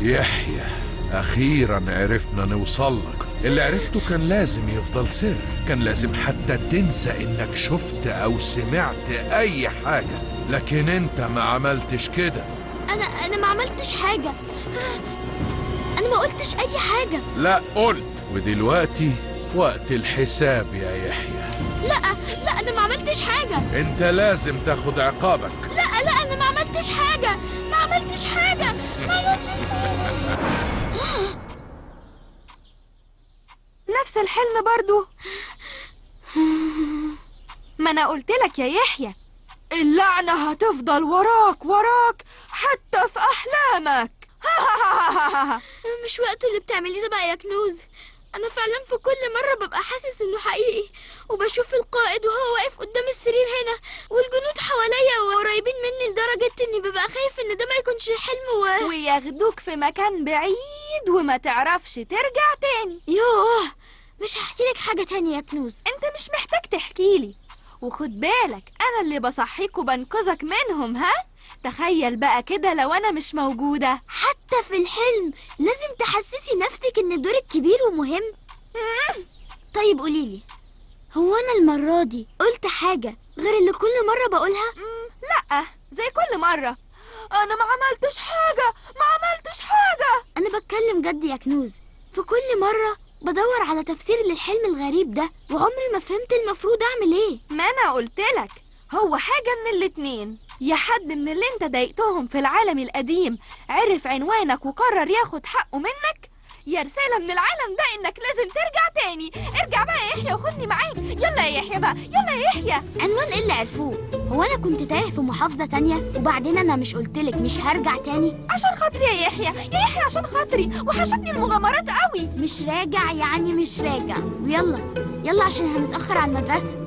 يحيى أخيرا عرفنا نوصل لك اللي عرفته كان لازم يفضل سر كان لازم حتى تنسى إنك شفت أو سمعت أي حاجة لكن أنت ما عملتش كده انا انا ما عملتش حاجه انا ما قلتش اي حاجه لا قلت ودلوقتي وقت الحساب يا يحيى لا لا انا ما عملتش حاجه أنت لازم تاخد عقابك لا لا انا ما عملتش حاجه ما عملتش حاجه ما عملتش نفس الحلم برضو ما انا قلت لك يا يحيى اللعنة هتفضل وراك وراك حتى في أحلامك مش وقت اللي بتعمليه ده بقى يا كنوز انا فعلا في كل مره ببقى حاسس انه حقيقي وبشوف القائد وهو واقف قدام السرير هنا والجنود حواليا وقريبين مني لدرجه اني ببقى خايف ان ده ما يكونش حلم و... وياخدوك في مكان بعيد وما تعرفش ترجع تاني يوه مش هحكي لك حاجه تانية يا كنوز انت مش محتاج تحكيلي وخد بالك انا اللي بصحيك وبنقذك منهم ها تخيل بقى كده لو انا مش موجودة حتى في الحلم لازم تحسسي نفسك ان دورك كبير ومهم طيب قوليلي هو انا المره دي قلت حاجه غير اللي كل مره بقولها لا زي كل مرة انا ما عملتش حاجة ما عملتش حاجة انا بتكلم جد يا كنوز في كل مره بدور على تفسير للحلم الغريب ده وعمري ما فهمت المفروض اعمل ايه ما انا قلتلك هو حاجة من الاتنين يا حد من اللي انت ضايقتهم في العالم القديم عرف عنوانك وقرر ياخد حقه منك يا رسالة من العالم ده انك لازم ترجع تاني ارجع بقى يا يحيى وخدني معاك يلا يا يحيى بقى يلا يا يحيى عنوان ايه اللي عرفوه هو انا كنت تايه في محافظه تانية وبعدين انا مش قلتلك مش هرجع تاني عشان خاطري يا يحيى يا يحيى عشان خاطري وحشتني المغامرات قوي مش راجع يعني مش راجع ويلا يلا عشان هنتاخر على المدرسه